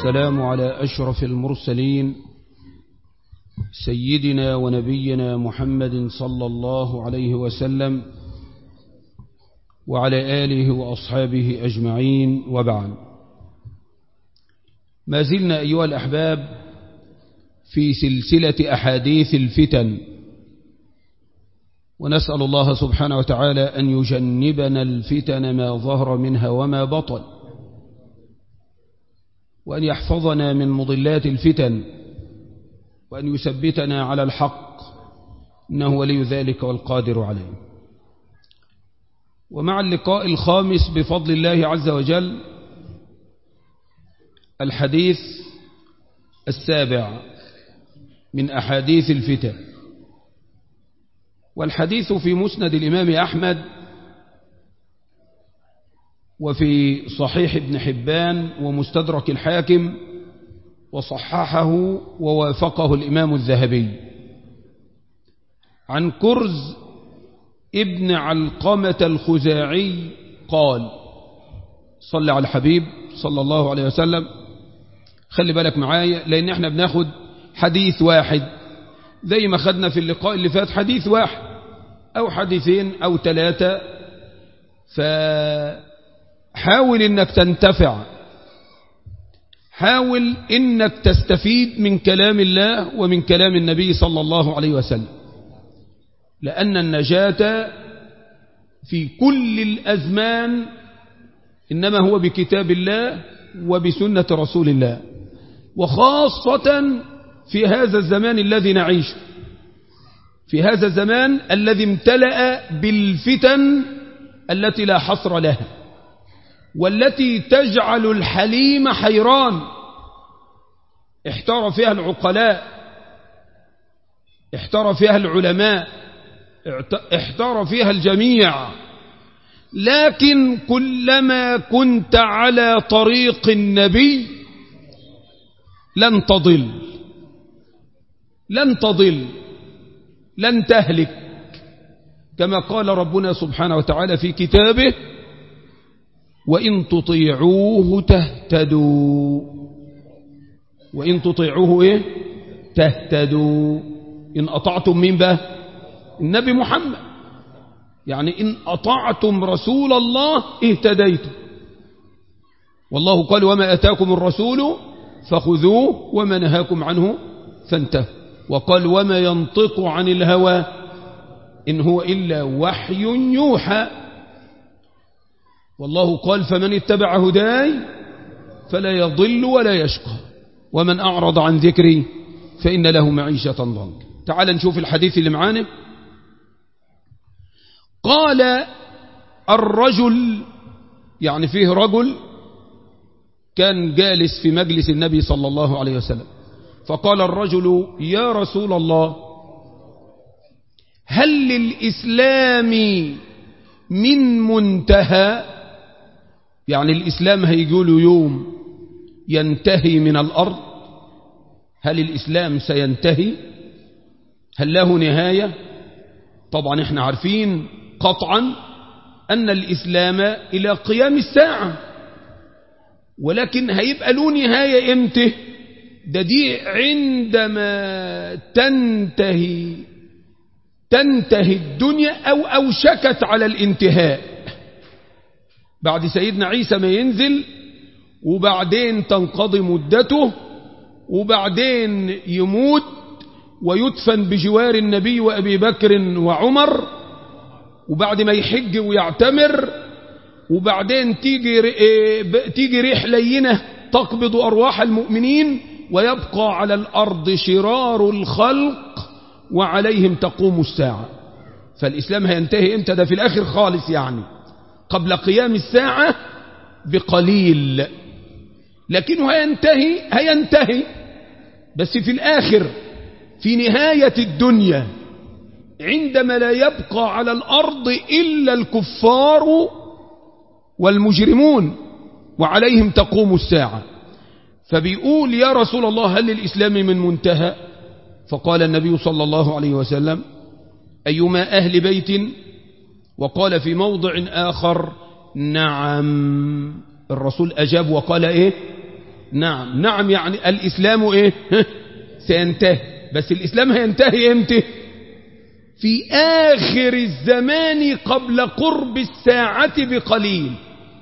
والسلام على أشرف المرسلين سيدنا ونبينا محمد صلى الله عليه وسلم وعلى آله وأصحابه أجمعين وبعد ما زلنا أيها الأحباب في سلسلة أحاديث الفتن ونسأل الله سبحانه وتعالى أن يجنبنا الفتن ما ظهر منها وما بطن وأن يحفظنا من مضلات الفتن وأن يثبتنا على الحق إنه ولي ذلك والقادر عليه ومع اللقاء الخامس بفضل الله عز وجل الحديث السابع من أحاديث الفتن والحديث في مسند الإمام أحمد وفي صحيح ابن حبان ومستدرك الحاكم وصححه ووافقه الإمام الذهبي عن كرز ابن علقمة الخزاعي قال صلى على الحبيب صلى الله عليه وسلم خلي بالك معايا لأن احنا بناخد حديث واحد زي ما خدنا في اللقاء اللي فات حديث واحد أو حديثين أو ثلاثة فحاول انك تنتفع حاول انك تستفيد من كلام الله ومن كلام النبي صلى الله عليه وسلم لأن النجاة في كل الأزمان إنما هو بكتاب الله وبسنة رسول الله وخاصة في هذا الزمان الذي نعيشه في هذا الزمان الذي امتلأ بالفتن التي لا حصر لها والتي تجعل الحليم حيران احتار فيها العقلاء احتار فيها العلماء احتار فيها الجميع لكن كلما كنت على طريق النبي لن تضل لن تضل لن تهلك كما قال ربنا سبحانه وتعالى في كتابه وإن تطيعوه تهتدوا وإن تطيعوه إيه؟ تهتدوا إن أطعتم من به النبي محمد يعني إن أطعتم رسول الله اهتديتم والله قال وما أتاكم الرسول فخذوه وما نهاكم عنه فانتهوا وقال وما ينطق عن الهوى إن هو إلا وحي يوحى والله قال فمن اتبع هداي فلا يضل ولا يشقى ومن أعرض عن ذكري فإن له معيشة ضنك تعال نشوف الحديث اللي معانا قال الرجل يعني فيه رجل كان جالس في مجلس النبي صلى الله عليه وسلم فقال الرجل يا رسول الله هل للإسلام من منتهى يعني الإسلام هيقول يوم ينتهي من الأرض هل الإسلام سينتهي هل له نهاية طبعا احنا عارفين قطعا أن الإسلام إلى قيام الساعة ولكن هيبقى له نهاية امتى ده دي عندما تنتهي تنتهي الدنيا أو أوشكت على الانتهاء بعد سيدنا عيسى ما ينزل وبعدين تنقضي مدته وبعدين يموت ويدفن بجوار النبي وأبي بكر وعمر وبعد ما يحج ويعتمر وبعدين تيجي تيجي ريح لينة تقبض أرواح المؤمنين ويبقى على الأرض شرار الخلق وعليهم تقوم الساعة فالإسلام هينتهي امتى ده في الآخر خالص يعني قبل قيام الساعة بقليل لكنه هينتهي هينتهي بس في الآخر في نهاية الدنيا عندما لا يبقى على الأرض إلا الكفار والمجرمون وعليهم تقوم الساعة فبيقول يا رسول الله هل للإسلام من منتهى فقال النبي صلى الله عليه وسلم أيما أهل بيت وقال في موضع آخر نعم الرسول أجاب وقال إيه نعم نعم يعني الإسلام إيه سينتهي بس الإسلام هينتهي إمتى في آخر الزمان قبل قرب الساعة بقليل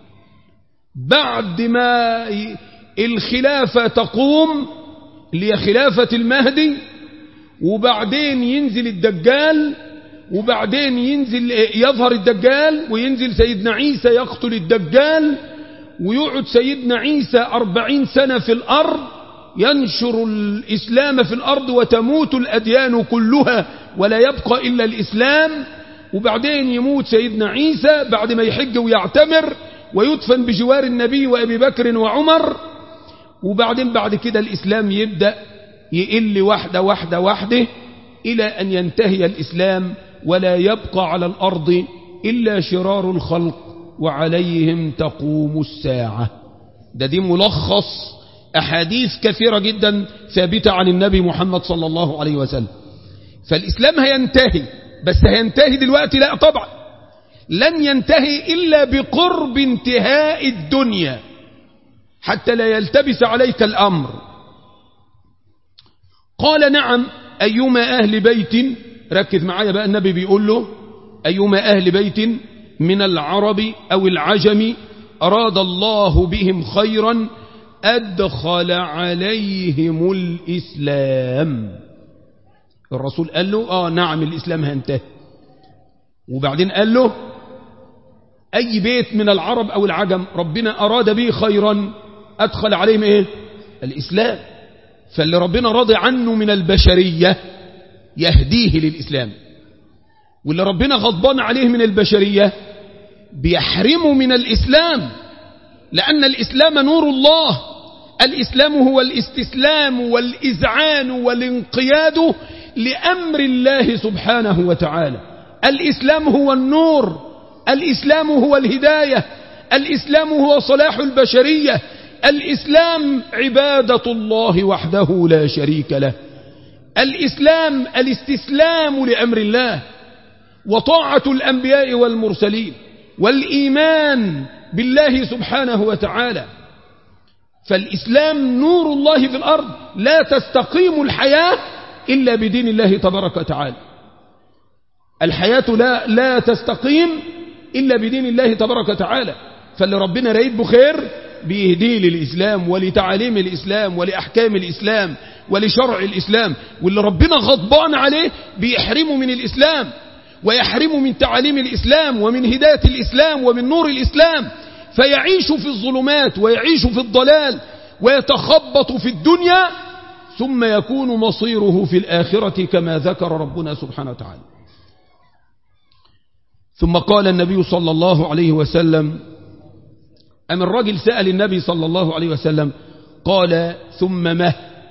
بعد ما الخلافة تقوم اللي هي خلافة المهدي وبعدين ينزل الدجال وبعدين ينزل يظهر الدجال وينزل سيدنا عيسى يقتل الدجال ويقعد سيدنا عيسى أربعين سنة في الأرض ينشر الإسلام في الأرض وتموت الأديان كلها ولا يبقى إلا الإسلام وبعدين يموت سيدنا عيسى بعد ما يحج ويعتمر ويدفن بجوار النبي وأبي بكر وعمر وبعدين بعد كده الإسلام يبدأ يقل واحدة واحدة واحدة إلى أن ينتهي الإسلام ولا يبقى على الأرض إلا شرار الخلق وعليهم تقوم الساعة ده دي ملخص أحاديث كثيرة جدا ثابتة عن النبي محمد صلى الله عليه وسلم فالإسلام هينتهي بس هينتهي دلوقتي لا طبعا لن ينتهي إلا بقرب انتهاء الدنيا حتى لا يلتبس عليك الأمر قال نعم أيما أهل بيت ركز معايا بقى النبي بيقول له أيما أهل بيت من العرب أو العجم أراد الله بهم خيرا أدخل عليهم الإسلام الرسول قال له آه نعم الإسلام هينتهي وبعدين قال له أي بيت من العرب أو العجم ربنا أراد به خيرا أدخل عليهم إيه الإسلام فاللي ربنا راضي عنه من البشرية يهديه للإسلام واللي ربنا غضبان عليه من البشرية بيحرمه من الإسلام لأن الإسلام نور الله الإسلام هو الاستسلام والإذعان والانقياد لأمر الله سبحانه وتعالى الإسلام هو النور الإسلام هو الهداية الإسلام هو صلاح البشرية الإسلام عبادة الله وحده لا شريك له الإسلام الاستسلام لأمر الله وطاعة الأنبياء والمرسلين والإيمان بالله سبحانه وتعالى فالإسلام نور الله في الأرض لا تستقيم الحياة إلا بدين الله تبارك وتعالى الحياة لا, لا تستقيم إلا بدين الله تبارك وتعالى فاللي ربنا رايد بخير بيهديه للإسلام ولتعاليم الإسلام ولأحكام الإسلام ولشرع الإسلام واللي ربنا غضبان عليه بيحرمه من الإسلام ويحرمه من تعاليم الإسلام ومن هداية الإسلام ومن نور الإسلام فيعيش في الظلمات ويعيش في الضلال ويتخبط في الدنيا ثم يكون مصيره في الآخرة كما ذكر ربنا سبحانه وتعالى ثم قال النبي صلى الله عليه وسلم أم الرجل سأل النبي صلى الله عليه وسلم قال ثم ما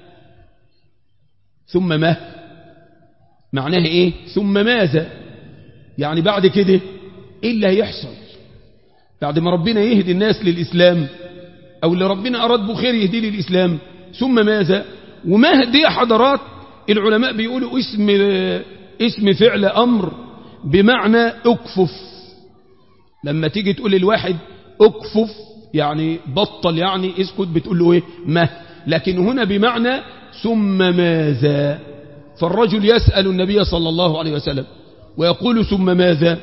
ثم ما معناه ايه ثم ماذا يعني بعد كده ايه اللي هيحصل بعد ما ربنا يهدي الناس للإسلام أو اللي ربنا أراد بخير يهدي للإسلام ثم ماذا ومهدي حضرات العلماء بيقولوا اسم اسم فعل أمر بمعنى اكفف لما تيجي تقول للواحد اكفف يعني بطل يعني اسكت بتقول له ايه ما لكن هنا بمعنى ثم ماذا فالرجل يسأل النبي صلى الله عليه وسلم ويقول ثم ماذا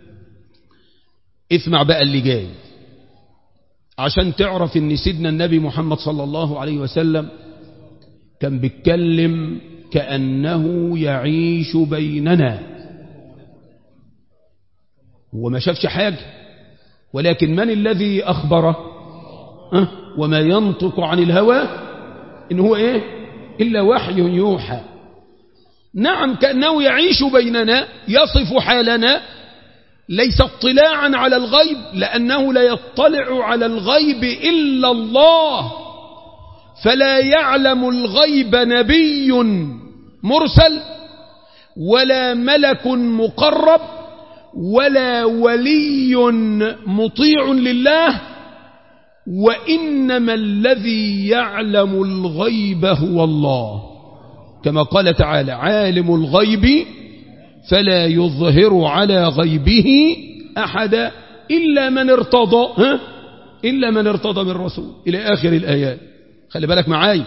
اسمع بقى اللي جاي عشان تعرف ان سيدنا النبي محمد صلى الله عليه وسلم كان بيتكلم كأنه يعيش بيننا وما شافش حاجة ولكن من الذي أخبره أه؟ وما ينطق عن الهوى إن هو إيه إلا وحي يوحى نعم كأنه يعيش بيننا يصف حالنا ليس اطلاعا على الغيب لأنه لا يطلع على الغيب إلا الله فلا يعلم الغيب نبي مرسل ولا ملك مقرب ولا ولي مطيع لله وإنما الذي يعلم الغيب هو الله كما قال تعالى عالم الغيب فلا يظهر على غيبه أحدا إلا من ارتضى ها؟ إلا من ارتضى من رسول إلى آخر الآيات خلي بالك معاي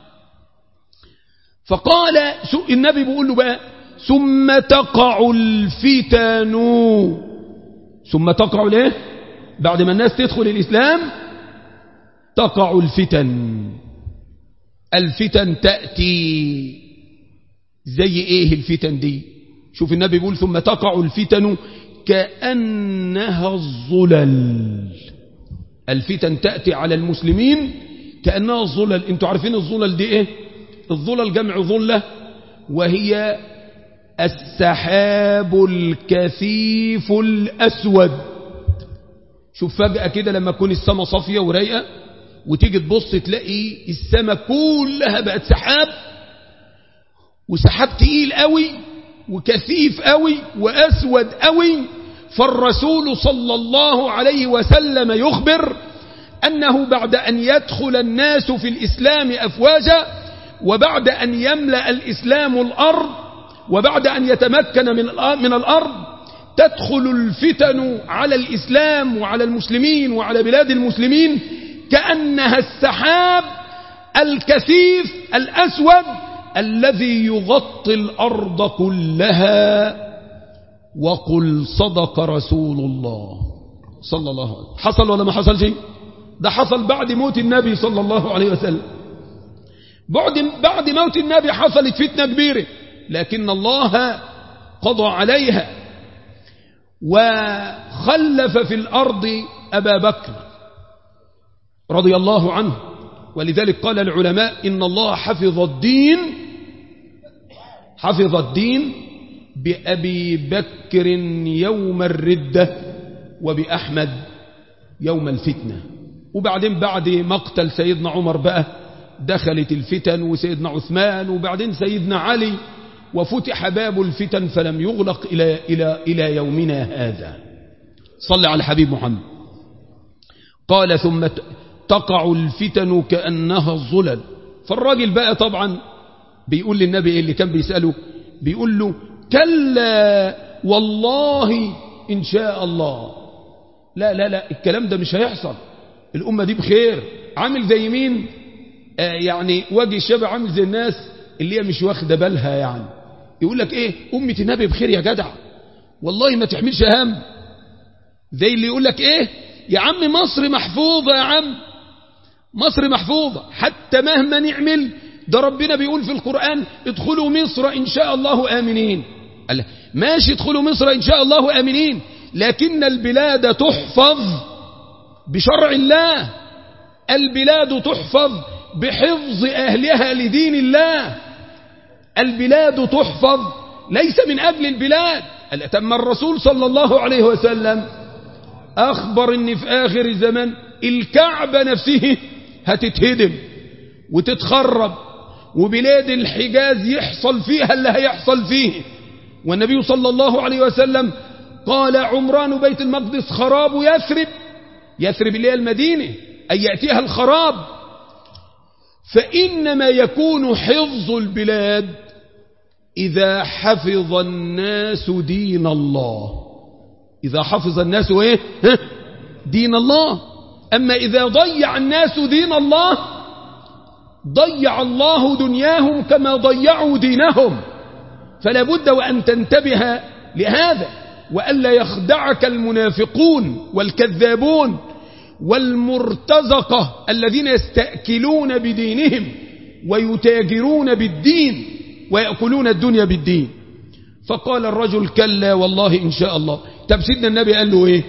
فقال النبي بيقول له بقى ثم تقع الفتن ثم تقع ليه بعد ما الناس تدخل الإسلام تقع الفتن الفتن تأتي زي ايه الفتن دي شوف النبي بيقول ثم تقع الفتن كأنها الظلل الفتن تأتي على المسلمين كأنها الظلل انتوا عارفين الظلل دي ايه الظلل جمع ظلة وهي السحاب الكثيف الأسود شوف فجأة كده لما تكون السماء صافية ورايقة وتيجي تبص تلاقي السماء كلها بقت سحاب وسحاب تقيل قوي وكثيف قوي وأسود قوي فالرسول صلى الله عليه وسلم يخبر أنه بعد أن يدخل الناس في الإسلام أفواجا وبعد أن يملأ الإسلام الأرض وبعد أن يتمكن من من الأرض تدخل الفتن على الإسلام وعلى المسلمين وعلى بلاد المسلمين كأنها السحاب الكثيف الأسود الذي يغطي الأرض كلها وقل صدق رسول الله صلى الله عليه وسلم حصل ولا ما حصل شيء ده حصل بعد موت النبي صلى الله عليه وسلم بعد, بعد موت النبي حصلت فتنة كبيرة لكن الله قضى عليها وخلف في الأرض أبا بكر رضي الله عنه ولذلك قال العلماء إن الله حفظ الدين حفظ الدين بأبي بكر يوم الردة وبأحمد يوم الفتنة وبعدين بعد مقتل سيدنا عمر بقى دخلت الفتن وسيدنا عثمان وبعدين سيدنا علي وفتح باب الفتن فلم يغلق إلى, إلى, إلى يومنا هذا صلى على الحبيب محمد قال ثم تقع الفتن كأنها الظلل فالراجل بقى طبعا بيقول للنبي اللي كان بيسأله بيقول له كلا والله إن شاء الله لا لا لا الكلام ده مش هيحصل الأمة دي بخير عامل زي مين آه يعني وجه الشبع عامل زي الناس اللي هي مش واخده بالها يعني يقول لك ايه أمة النبي بخير يا جدع والله ما تحملش هم زي اللي يقول لك ايه يا عم مصر محفوظة يا عم مصر محفوظة حتى مهما نعمل ده ربنا بيقول في القرآن ادخلوا مصر إن شاء الله آمنين قال ماشي ادخلوا مصر إن شاء الله آمنين لكن البلاد تحفظ بشرع الله البلاد تحفظ بحفظ أهلها لدين الله البلاد تحفظ ليس من أجل البلاد تم الرسول صلى الله عليه وسلم أخبر أن في آخر الزمن الكعبة نفسه هتتهدم وتتخرب وبلاد الحجاز يحصل فيها اللي هيحصل فيه والنبي صلى الله عليه وسلم قال عمران بيت المقدس خراب يثرب يثرب اللي هي المدينة أن يأتيها الخراب فإنما يكون حفظ البلاد إذا حفظ الناس دين الله إذا حفظ الناس إيه؟ دين الله أما إذا ضيع الناس دين الله ضيع الله دنياهم كما ضيعوا دينهم فلا بد وأن تنتبه لهذا وألا يخدعك المنافقون والكذابون والمرتزقة الذين يستأكلون بدينهم ويتاجرون بالدين ويأكلون الدنيا بالدين فقال الرجل كلا والله إن شاء الله طب سيدنا النبي قال له إيه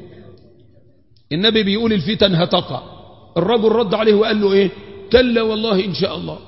النبي بيقول الفتن هتقع الرجل رد عليه وقال له إيه كلا والله إن شاء الله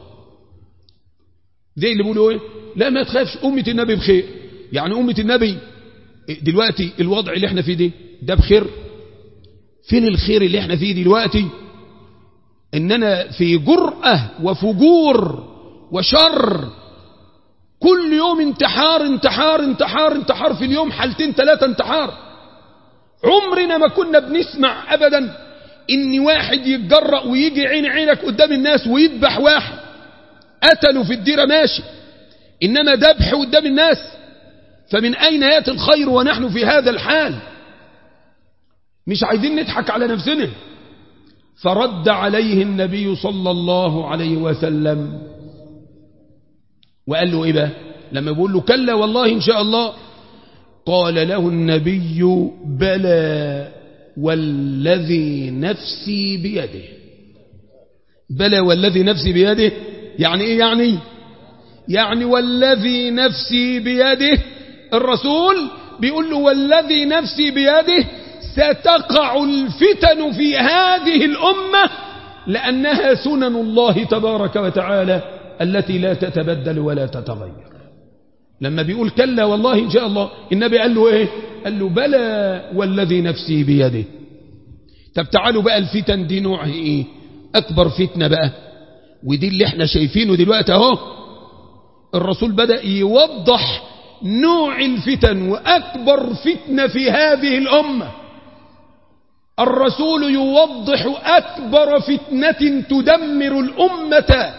زي اللي بيقولوا إيه لا ما تخافش أمة النبي بخير يعني أمة النبي دلوقتي الوضع اللي احنا فيه ده ده بخير فين الخير اللي احنا فيه دلوقتي اننا في جرأة وفجور وشر كل يوم انتحار انتحار انتحار انتحار في اليوم حالتين ثلاثة انتحار عمرنا ما كنا بنسمع ابدا ان واحد يتجرأ ويجي عين عينك قدام الناس ويذبح واحد قتلوا في الديرة ماشي انما ذبح قدام الناس فمن اين ياتي الخير ونحن في هذا الحال مش عايزين نضحك على نفسنا فرد عليه النبي صلى الله عليه وسلم وقال له إيه بقى لما بيقول له كلا والله إن شاء الله قال له النبي بلى والذي نفسي بيده بلى والذي نفسي بيده يعني ايه يعني يعني والذي نفسي بيده الرسول بيقول له والذي نفسي بيده ستقع الفتن في هذه الأمة لأنها سنن الله تبارك وتعالى التي لا تتبدل ولا تتغير لما بيقول كلا والله إن شاء الله النبي قال له إيه قال له بلى والذي نفسي بيده طب تعالوا بقى الفتن دي نوعها إيه أكبر فتنة بقى ودي اللي احنا شايفينه دلوقتي اهو الرسول بدأ يوضح نوع الفتن وأكبر فتنة في هذه الأمة الرسول يوضح أكبر فتنة تدمر الأمة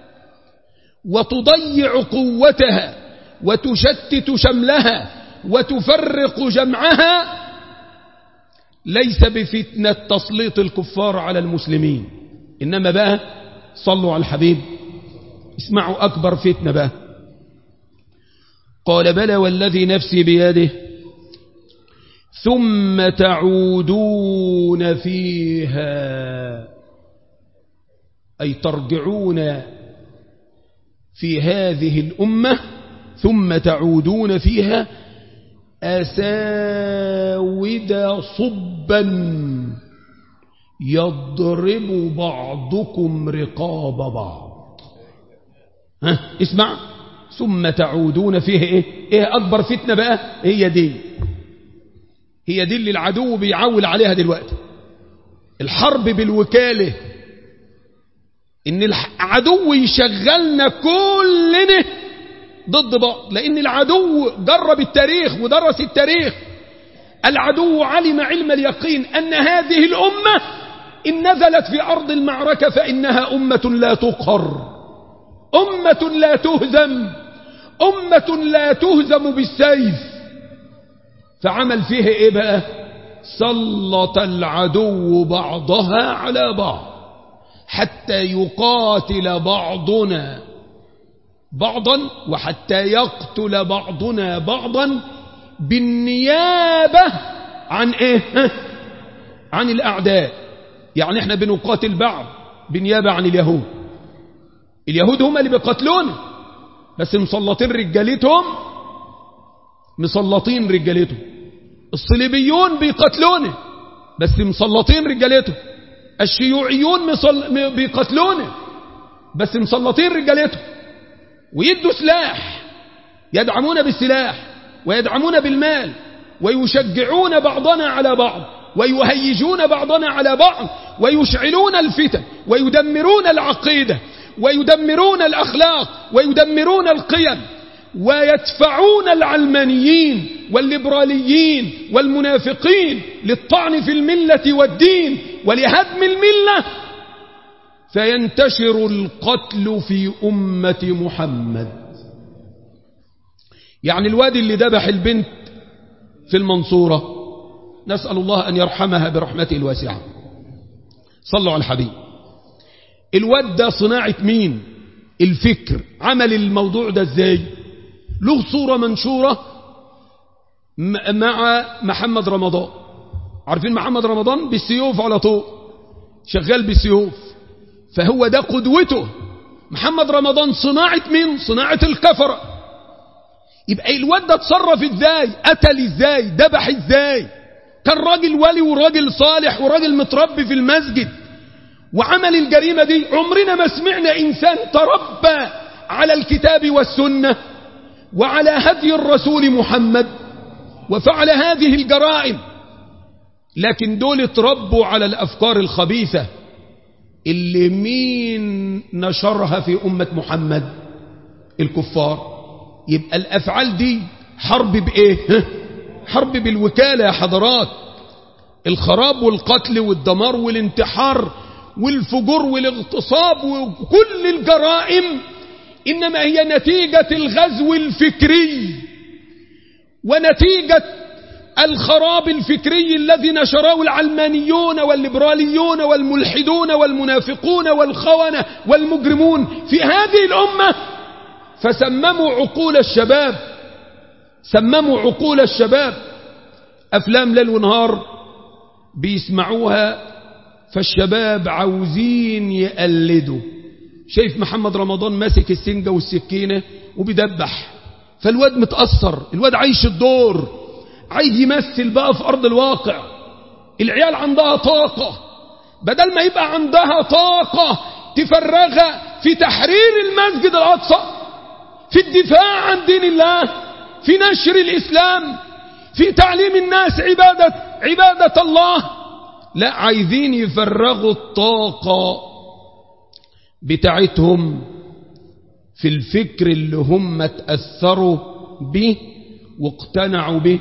وتضيع قوتها وتشتت شملها وتفرق جمعها ليس بفتنة تسليط الكفار على المسلمين إنما بقى صلوا على الحبيب اسمعوا أكبر فتنة بقى قال بلى والذي نفسي بيده ثم تعودون فيها أي ترجعون في هذه الأمة ثم تعودون فيها أساود صبا يضرب بعضكم رقاب بعض ها اسمع ثم تعودون فيها ايه ايه اكبر فتنة بقى هي دي هي دي اللي العدو بيعول عليها دلوقتي الحرب بالوكالة ان العدو يشغلنا كلنا ضد بعض لان العدو جرب التاريخ ودرس التاريخ العدو علم علم اليقين ان هذه الامة ان نزلت في ارض المعركة فانها امة لا تقهر امة لا تهزم امة لا تهزم بالسيف فعمل فيها ايه بقى سلط العدو بعضها على بعض حتى يقاتل بعضنا بعضا وحتى يقتل بعضنا بعضا بالنيابة عن ايه عن الاعداء يعني احنا بنقاتل بعض بالنيابة عن اليهود اليهود هم اللي بيقتلونا بس مسلطين رجالتهم مسلطين رجالتهم الصليبيون بيقتلونا بس مسلطين رجالتهم الشيوعيون مصل... بيقتلونا بس مسلطين رجالتهم ويدوا سلاح يدعمون بالسلاح ويدعمون بالمال ويشجعون بعضنا على بعض ويهيجون بعضنا على بعض ويشعلون الفتن ويدمرون العقيدة ويدمرون الأخلاق ويدمرون القيم ويدفعون العلمانيين والليبراليين والمنافقين للطعن في الملة والدين ولهدم الملة فينتشر القتل في أمة محمد يعني الوادي اللي ذبح البنت في المنصورة نسأل الله أن يرحمها برحمته الواسعة صلوا على الحبيب الواد ده صناعة مين الفكر عمل الموضوع ده ازاي له صورة منشورة مع محمد رمضان عارفين محمد رمضان بالسيوف على طول شغال بالسيوف فهو ده قدوته محمد رمضان صناعة مين صناعة الكفرة يبقى الواد ده اتصرف ازاي قتل ازاي ذبح ازاي كان راجل ولي وراجل صالح وراجل متربي في المسجد وعمل الجريمة دي عمرنا ما سمعنا إنسان تربى على الكتاب والسنة وعلى هدي الرسول محمد وفعل هذه الجرائم لكن دول اتربوا على الأفكار الخبيثة اللي مين نشرها في أمة محمد الكفار يبقى الأفعال دي حرب بإيه حرب بالوكالة يا حضرات الخراب والقتل والدمار والانتحار والفجور والاغتصاب وكل الجرائم إنما هي نتيجة الغزو الفكري ونتيجة الخراب الفكري الذي نشره العلمانيون والليبراليون والملحدون والمنافقون والخونة والمجرمون في هذه الأمة فسمموا عقول الشباب سمموا عقول الشباب أفلام ليل ونهار بيسمعوها فالشباب عاوزين يقلدوا شايف محمد رمضان ماسك السنجة والسكينة وبيدبح فالواد متأثر الواد عايش الدور عايز يمثل بقى في أرض الواقع العيال عندها طاقة بدل ما يبقى عندها طاقة تفرغها في تحرير المسجد الأقصى في الدفاع عن دين الله في نشر الإسلام في تعليم الناس عبادة, عبادة الله لا عايزين يفرغوا الطاقة بتاعتهم في الفكر اللي هم تأثروا به واقتنعوا به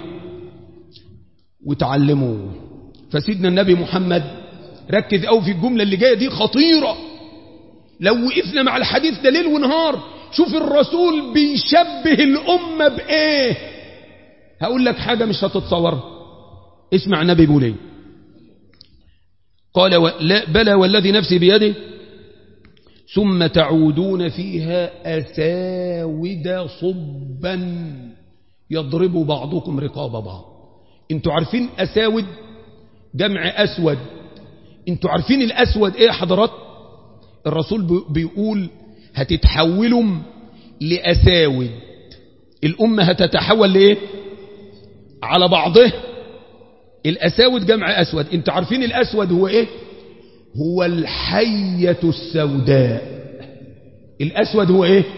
وتعلموه فسيدنا النبي محمد ركز قوي في الجملة اللي جاية دي خطيرة لو وقفنا مع الحديث ده ليل ونهار شوف الرسول بيشبه الأمة بإيه هقول لك حاجة مش هتتصور اسمع النبي بيقول ايه قال لا بلى والذي نفسي بيده ثم تعودون فيها أساود صبا يضرب بعضكم رقاب بعض انتوا عارفين أساود جمع أسود انتوا عارفين الأسود ايه حضرات الرسول بيقول هتتحولوا لأساود الأمة هتتحول لإيه على بعضه الأساود جمع أسود انتوا عارفين الأسود هو إيه هو الحية السوداء الأسود هو إيه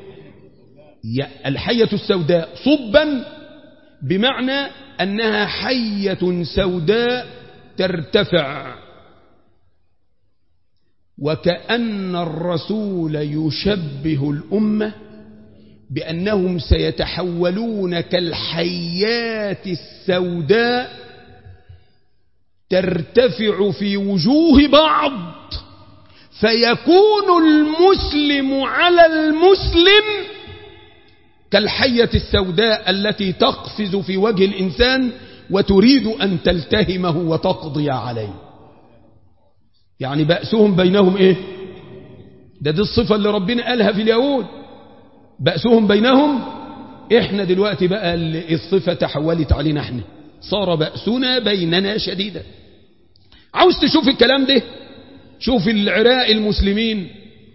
الحية السوداء صبا بمعنى أنها حية سوداء ترتفع وكأن الرسول يشبه الأمة بأنهم سيتحولون كالحيات السوداء ترتفع في وجوه بعض فيكون المسلم على المسلم كالحية السوداء التي تقفز في وجه الإنسان وتريد أن تلتهمه وتقضي عليه يعني بأسهم بينهم إيه ده دي الصفة اللي ربنا قالها في اليهود بأسهم بينهم إحنا دلوقتي بقى الصفة تحولت علينا إحنا صار بأسنا بيننا شديدا عاوز تشوف الكلام ده شوف العراق المسلمين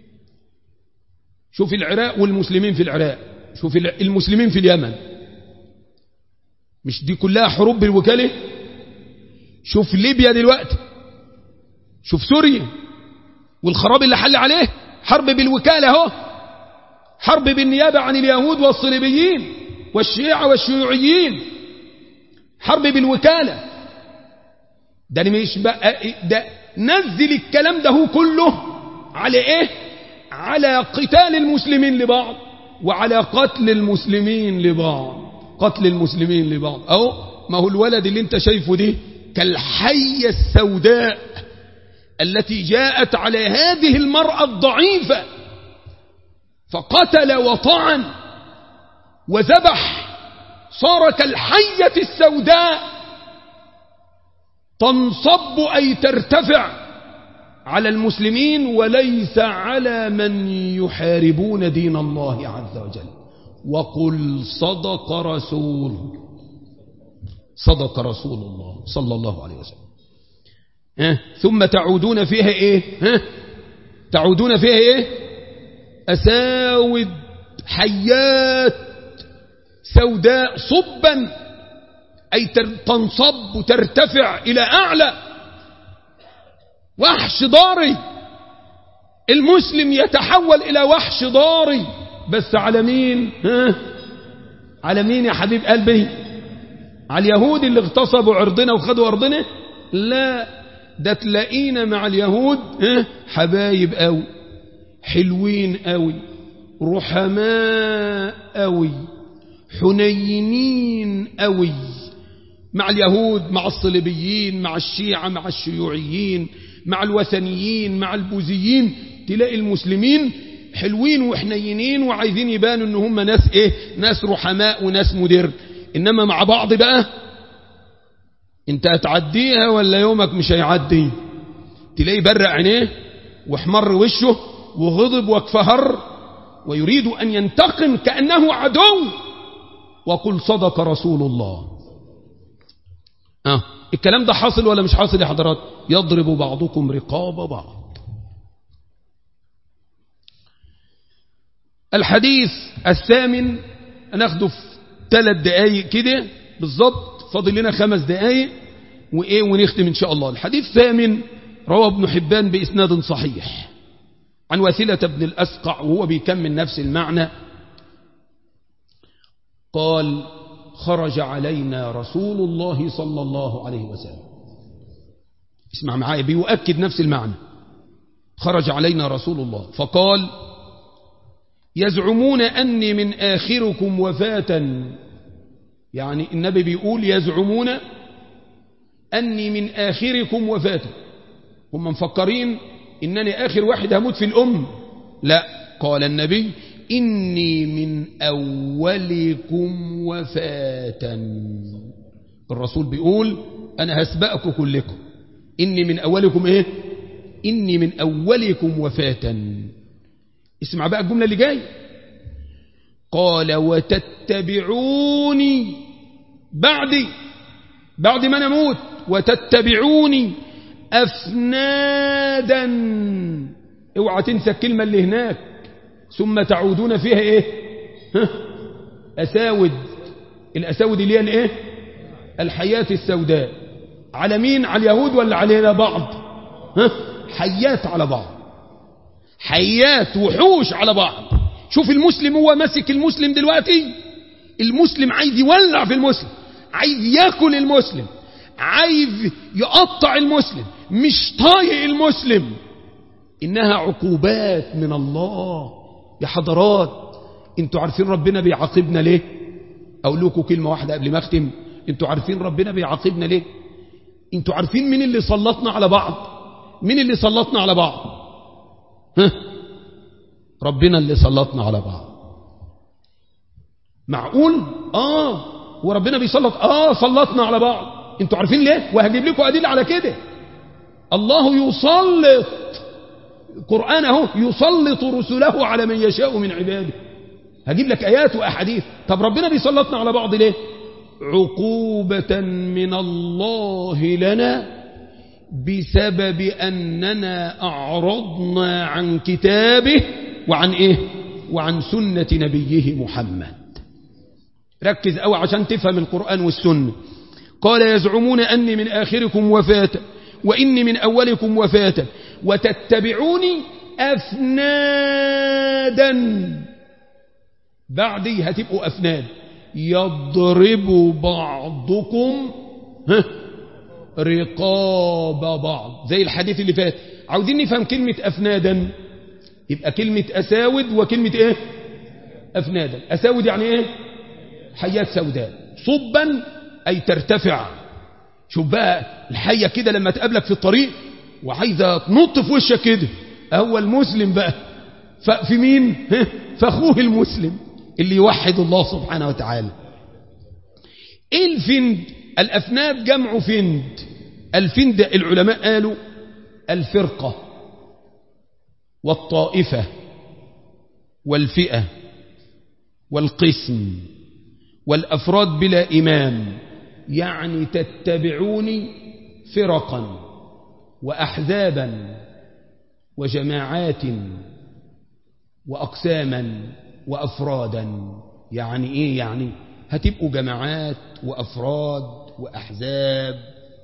شوف العراق والمسلمين في العراق شوف المسلمين في اليمن مش دي كلها حروب بالوكالة شوف ليبيا دلوقتي شوف سوريا والخراب اللي حل عليه حرب بالوكالة اهو حرب بالنيابة عن اليهود والصليبيين والشيعة والشيوعيين حرب بالوكالة ده مش بقى ده نزل الكلام ده هو كله على ايه على قتال المسلمين لبعض وعلى قتل المسلمين لبعض قتل المسلمين لبعض اهو ما هو الولد اللي انت شايفه دي كالحية السوداء التي جاءت على هذه المرأة الضعيفة فقتل وطعن وذبح صار كالحية السوداء تنصب أي ترتفع على المسلمين وليس على من يحاربون دين الله عز وجل وقل صدق رسول صدق رسول الله صلى الله عليه وسلم اه ثم تعودون فيها ايه اه تعودون فيها ايه أساود حيات سوداء صبا أي تنصب وترتفع إلى أعلى وحش ضاري المسلم يتحول إلى وحش ضاري بس على مين ها؟ على مين يا حبيب قلبي على اليهود اللي اغتصبوا عرضنا وخدوا أرضنا لا ده تلاقينا مع اليهود ها؟ حبايب قوي حلوين قوي رحماء قوي حنينين قوي مع اليهود مع الصليبيين مع الشيعة مع الشيوعيين مع الوثنيين مع البوذيين تلاقي المسلمين حلوين وحنينين وعايزين يبانوا ان هم ناس ايه ناس رحماء وناس مدر انما مع بعض بقى انت هتعديها ولا يومك مش هيعدي تلاقيه برق عينيه واحمر وشه وغضب واكفهر ويريد أن ينتقم كأنه عدو وقل صدق رسول الله آه. الكلام ده حاصل ولا مش حاصل يا حضرات يضرب بعضكم رقاب بعض الحديث الثامن ناخده في ثلاث دقايق كده بالظبط فاضل لنا خمس دقايق وايه ونختم ان شاء الله الحديث الثامن روى ابن حبان باسناد صحيح عن وثيلة بن الأسقع وهو بيكمل نفس المعنى قال خرج علينا رسول الله صلى الله عليه وسلم اسمع معايا بيؤكد نفس المعنى خرج علينا رسول الله فقال يزعمون أني من آخركم وفاة يعني النبي بيقول يزعمون أني من آخركم وفاة هم مفكرين إنني آخر واحد هموت في الأم لا قال النبي إني من أولكم وفاة الرسول بيقول أنا هسبقكم كلكم إني من أولكم إيه إني من أولكم وفاة اسمع بقى الجملة اللي جاي قال وتتبعوني بعدي بعد ما نموت وتتبعوني أفنادا اوعى تنسى الكلمة اللي هناك ثم تعودون فيها ايه ها؟ أساود الأساود اللي هي الايه الحياة السوداء على مين على اليهود ولا علينا بعض ها؟ حيات على بعض حيات وحوش على بعض شوف المسلم هو ماسك المسلم دلوقتي المسلم عايز يولع في المسلم عايز ياكل المسلم عايز يقطع المسلم مش طايق المسلم إنها عقوبات من الله يا حضرات انتوا عارفين ربنا بيعاقبنا ليه أقول لكم كلمة واحدة قبل ما أختم انتوا عارفين ربنا بيعاقبنا ليه انتوا عارفين مين اللي سلطنا على بعض مين اللي سلطنا على بعض ها؟ ربنا اللي سلطنا على بعض معقول اه وربنا بيسلط اه سلطنا على بعض انتوا عارفين ليه وهجيب لكم ادله على كده الله يسلط قرآن اهو يسلط رسله على من يشاء من عباده هجيب لك آيات وأحاديث طب ربنا بيسلطنا على بعض ليه عقوبة من الله لنا بسبب أننا أعرضنا عن كتابه وعن إيه وعن سنة نبيه محمد ركز أو عشان تفهم القرآن والسنة قال يزعمون أني من آخركم وفاة وإني من أولكم وفاة وتتبعوني أفنادا بعدي هتبقوا أفناد يضرب بعضكم ها رقاب بعض زي الحديث اللي فات عاوزين نفهم كلمة أفنادا يبقى كلمة أساود وكلمة إيه أفنادا أساود يعني إيه حيات سوداء صبا أي ترتفع شوف بقى الحية كده لما تقابلك في الطريق وعايزة تنط في وشك كده هو المسلم بقى في مين فأخوه المسلم اللي يوحد الله سبحانه وتعالى ايه الفند الأفناد جمع فند الفند العلماء قالوا الفرقة والطائفة والفئة والقسم والأفراد بلا إمام يعني تتبعوني فرقا وأحزابا وجماعات وأقساما وأفرادا يعني إيه يعني هتبقوا جماعات وأفراد وأحزاب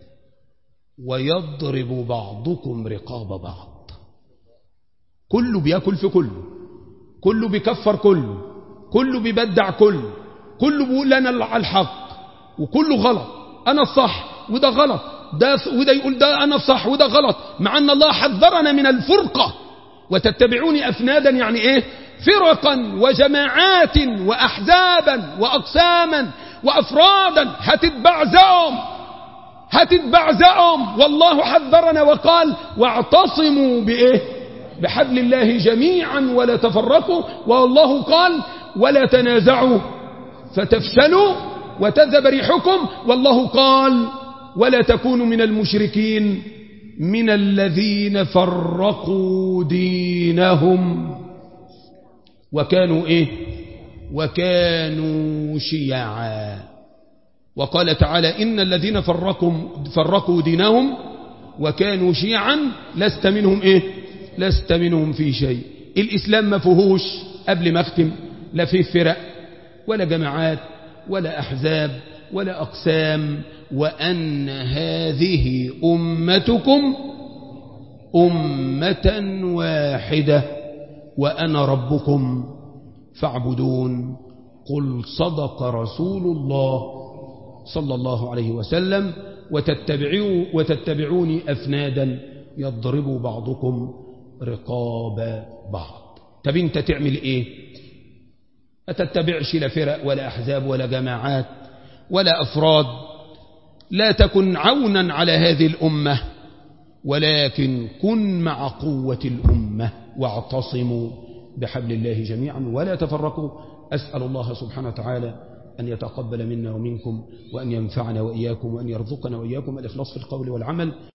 ويضرب بعضكم رقاب بعض كله بياكل في كله كله بيكفر كله كله بيبدع كله كله بيقول أنا على الحق وكله غلط أنا الصح وده غلط ده وده يقول ده أنا الصح وده غلط مع أن الله حذرنا من الفرقة وتتبعوني أفنادا يعني إيه فرقا وجماعات وأحزابا وأقساما وأفرادا هتتبعزهم هتتبعزهم والله حذرنا وقال واعتصموا بإيه بحبل الله جميعا ولا تفرقوا والله قال ولا تنازعوا فتفشلوا وتذهب ريحكم والله قال ولا تكونوا من المشركين من الذين فرقوا دينهم وكانوا إيه وكانوا شيعا وقال تعالى إن الذين فرقوا, فرقوا دينهم وكانوا شيعا لست منهم إيه لست منهم في شيء الإسلام ما فيهوش قبل ما اختم لا فيه فرق ولا جماعات ولا أحزاب ولا أقسام وأن هذه أمتكم أمة واحدة وأنا ربكم فاعبدون قل صدق رسول الله صلى الله عليه وسلم وتتبعوا وتتبعوني أفنادا يضرب بعضكم رقاب بعض طب انت تعمل ايه ما تتبعش لا فرق ولا أحزاب ولا جماعات ولا أفراد لا تكن عونا على هذه الأمة ولكن كن مع قوة الأمة واعتصموا بحبل الله جميعا ولا تفرقوا أسأل الله سبحانه وتعالى أن يتقبل منا ومنكم وأن ينفعنا وإياكم وأن يرزقنا وإياكم الإخلاص في القول والعمل